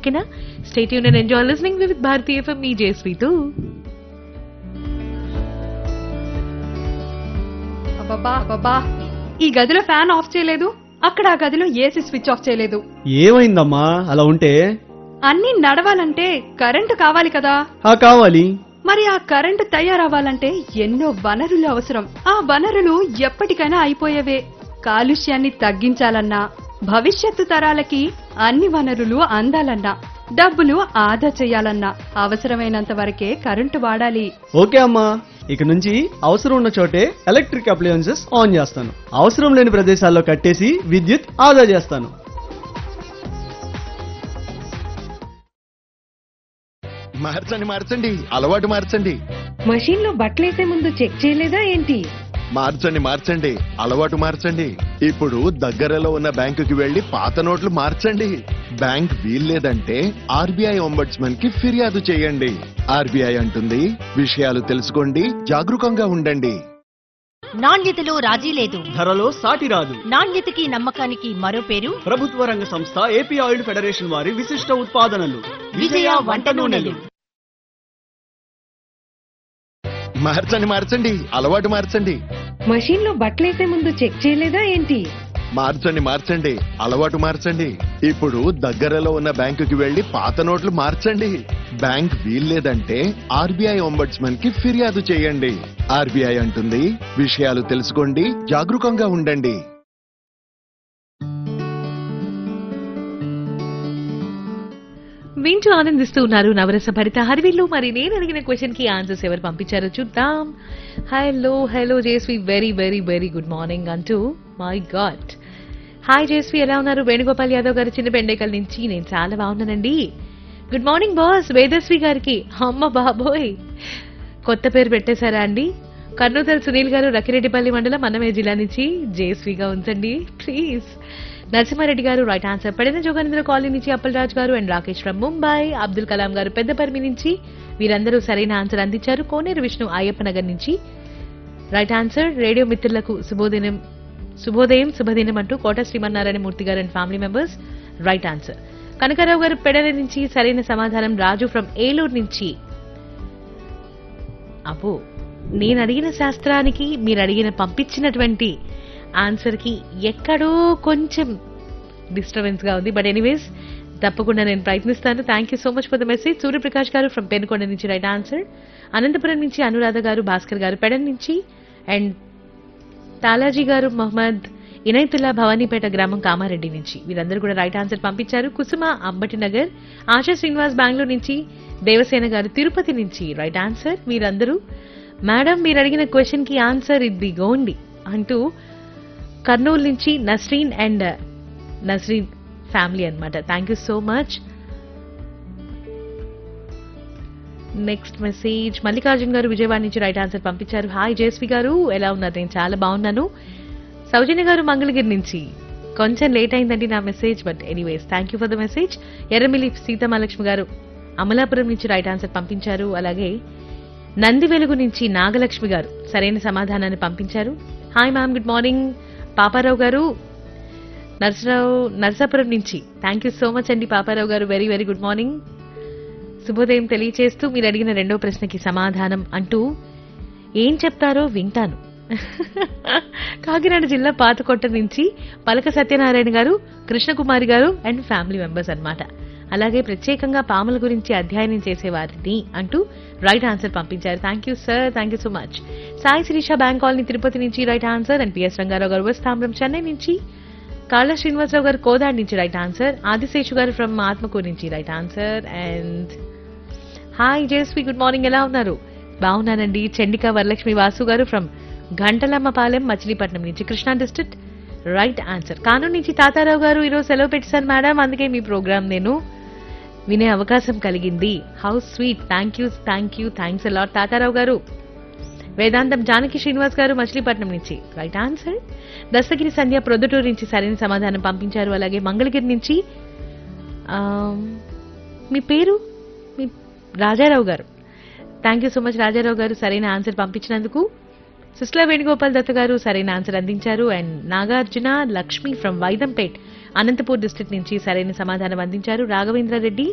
ఓకేనా స్టేట్ యూన్ and enjoy listening with Bharati FM మీ జేస్వీతూ అబ్బబ్బా అబ్బబ్బా ఈ గదిలో ఫ్యాన్ ఆఫ్ చేయలేదు అక్కడ ఆ గదిలో ఏసీ స్విచ్ ఆఫ్ చేయలేదు ఏమైందమ్మా అలా ఉంటే అన్నీ నడవాలంటే కరెంటు కావాలి కదా ఆ కావాలి మరి ఆ కరెంటు తయారవ్వాలంటే ఎన్నో వనరులు అవసరం ఆ వనరులు ఎప్పటికైనా అయిపోయేవే కాలుష్యాన్ని తగ్గించాలన్నా భవిష్యత్తు తరాలకి అన్ని వనరులు అందాలన్నా డబ్బులు ఆదా చేయాలన్నా అవసరమైనంత వరకే కరెంటు వాడాలి ఓకే అమ్మా ఇక నుంచి అవసరం ఉన్న చోటే ఎలక్ట్రిక్ అప్లయన్సెస్ ఆన్ చేస్తాను అవసరం లేని ప్రదేశాల్లో కట్టేసి విద్యుత్ ఆదా చేస్తాను మార్చండి మార్చండి అలవాటు మార్చండి మషీన్ లో బట్టలేసే ముందు చెక్ చేయలేదా ఏంటి మార్చండి మార్చండి అలవాటు మార్చండి ఇప్పుడు దగ్గరలో ఉన్న బ్యాంకుకి వెళ్లి పాత నోట్లు మార్చండి బ్యాంక్ వీల్లేదంటే ఆర్బీఐ ఒంబడ్స్మన్ కి ఫిర్యాదు చేయండి ఆర్బీఐ అంటుంది విషయాలు తెలుసుకోండి జాగరూకంగా ఉండండి నాణ్యతలో రాజీ లేదు ధరలో సాటి రాదు నాణ్యతకి నమ్మకానికి మరో పేరు ప్రభుత్వ రంగ సంస్థ ఏపీ ఆయిల్ ఫెడరేషన్ వారి విశిష్ట ఉత్పాదనలు విజయ వంట నూనెలు మార్చండి మార్చండి అలవాటు మార్చండి మషీన్ లో బట్టలేసే ముందు చెక్ చేయలేదా ఏంటి మార్చండి మార్చండి అలవాటు మార్చండి ఇప్పుడు దగ్గరలో ఉన్న బ్యాంకుకి వెళ్లి పాత నోట్లు మార్చండి బ్యాంక్ వీల్లేదంటే ఆర్బీఐ ఒంబడ్స్మన్ కి ఫిర్యాదు చేయండి ఆర్బీఐ అంటుంది విషయాలు తెలుసుకోండి జాగరూకంగా ఉండండి వింటూ ఆనందిస్తూ ఉన్నారు నవరస భరిత హరివిల్లు మరి నేను అడిగిన క్వశ్చన్ కి ఆన్సర్స్ ఎవరు పంపించారో చూద్దాం hello hello Jasvi very very very good morning అంటూ మై గాడ్ హాయ్ జేస్వి ఎలా ఉన్నారు వేణుగోపాల్ యాదవ్ గారు చిన్న బెండేకల్ నుంచి నేను చాలా బాగున్నానండి గుడ్ మార్నింగ్ బాస్ వేదశ్రీ గారికి అమ్మ బాబోయ్ కొత్త పేరు పెట్టేశారా అండి కర్నూతల్ సునీల్ గారు రకిరెడ్డిపల్లి మండలం అన్నమే జిల్లా నుంచి జేస్విగా ఉంచండి ప్లీజ్ నరసింహారెడ్డి గారు రైట్ ఆన్సర్ పడిన జోగానంద్ర కాలనీ నుంచి అప్పలరాజు గారు అండ్ రాకేష్ ఫ్రమ్ ముంబై అబ్దుల్ కలాం గారు పెద్దపర్మి నుంచి వీరందరూ సరైన ఆన్సర్ అందించారు కోనేరు విష్ణు అయ్యప్ప నగర్ నుంచి రైట్ ఆన్సర్ రేడియో మిత్రులకు శుభోదయం శుభోదయం శుభదినం అంటూ కోట Sreemannarayana Murthy garu and family members right answer Kanakarao garu Pedala నుంచి సరైన సమాధానం రాజు ఫ్రమ్ ఏలూరు నుంచి అబ్బో నేను అడిగిన శాస్త్రానికి మీరు అడిగిన పంపించినటువంటి ఆన్సర్ కి ఎక్కడో కొంచెం డిస్టర్బెన్స్ గా ఉంది బట్ ఎనీవేస్ తప్పకుండా నేను ప్రయత్నిస్తాను thank you so much for the message Suryaprakash garu from Penukonda నుంచి రైట్ ఆన్సర్ అనంతపురం నుంచి అనురాధ గారు భాస్కర్ గారు పెడన్ నుంచి అండ్ తాలాజీ గారు మహమ్మద్ ఇనైతుల్లా భవానీపేట గ్రామం కామారెడ్డి నుంచి వీరందరూ కూడా రైట్ ఆన్సర్ పంపించారు కుసుమ అంబటి నగర్ ఆశా శ్రీనివాస్ బెంగళూరు నుంచి దేవసేన గారు తిరుపతి నుంచి రైట్ ఆన్సర్ మీరందరూ మేడం మీరు అడిగిన క్వశ్చన్ కి ఆన్సర్ ఇది గోండి అంటూ కర్నూలు నుంచి నస్రీన్ అండ్ నస్రీన్ ఫ్యామిలీ అన్నమాట thank you so much next message Mallikarjun garu Vijayawada నుంచి రైట్ ఆన్సర్ పంపించారు హాయ్ జేస్వి గారు ఎలా ఉన్నారు నేను చాలా బాగున్నాను సౌజన్య గారు మంగళగిరి నుంచి కొంచెం లేట్ అయిందండి నా message but anyways thank you for the message Erramilli Seethamahalakshmi garu Amalapuram నుంచి రైట్ ఆన్సర్ పంపించారు అలాగే నంది వెలుగు నుంచి నాగలక్ష్మి గారు సరైన సమాధానాన్ని పంపించారు hi ma'am good morning Paparao garu Narsarao Narsapuram నుంచి థ్యాంక్ యూ సో మచ్ అండి పాపారావు గారు వెరీ వెరీ గుడ్ మార్నింగ్ శుభోదయం తెలియచేస్తూ మీరు అడిగిన రెండో ప్రశ్నకి సమాధానం అంటూ ఏం చెప్తారో వింటాను కాకినాడ జిల్లా పాతకొట్ట నుంచి పలక సత్యనారాయణ గారు కృష్ణకుమారి గారు అండ్ ఫ్యామిలీ మెంబర్స్ అన్నమాట అలాగే ప్రత్యేకంగా పాముల గురించి అధ్యయనం చేసేవారిని అంటూ రైట్ ఆన్సర్ పంపించారు thank you sir thank you so much Sai Sirisha bank colony Tirupati నుంచి right answer and PS Rangarao garu west Tambaram Chennai నుంచి కాళ్ళ శ్రీనివాసరావు గారు కోదాడ్ నుంచి రైట్ ఆన్సర్ ఆదిశేషు గారు ఫ్రమ్ ఆత్మకూరు నుంచి right answer and hi Jasvi good morning ఎలా ఉన్నారు బాగున్నానండి చండిక వరలక్ష్మి వాసు గారు ఫ్రమ్ గంటలమ్మపాలెం మచిలీపట్నం నుంచి Krishna district right answer Kanuru నుంచి తాతారావు గారు ఈరోజు సెలవు పెట్టాను మేడం అందుకే మీ ప్రోగ్రామ్ నేను వినే అవకాశం కలిగింది how sweet thank you thank you thanks a lot Tatarao garu Vedantam Janaki Srinivas garu Machilipatnam నుంచి రైట్ ఆన్సర్ దస్తగిరి సంధ్య ప్రొద్దుటూరు నుంచి సరైన సమాధానం పంపించారు అలాగే మంగళగిరి నుంచి ఆ, మీ పేరు మీ Rajarao garu thank you so much Rajarao garu సరైన ఆన్సర్ పంపించినందుకు సుస్లా వేణుగోపాల్ దత్త గారు సరైన ఆన్సర్ అందించారు and Nagarjuna Lakshmi from Vaidampet Anantapur district నుంచి సరైన సమాధానం అందించారు రాఘవేంద్ర రెడ్డి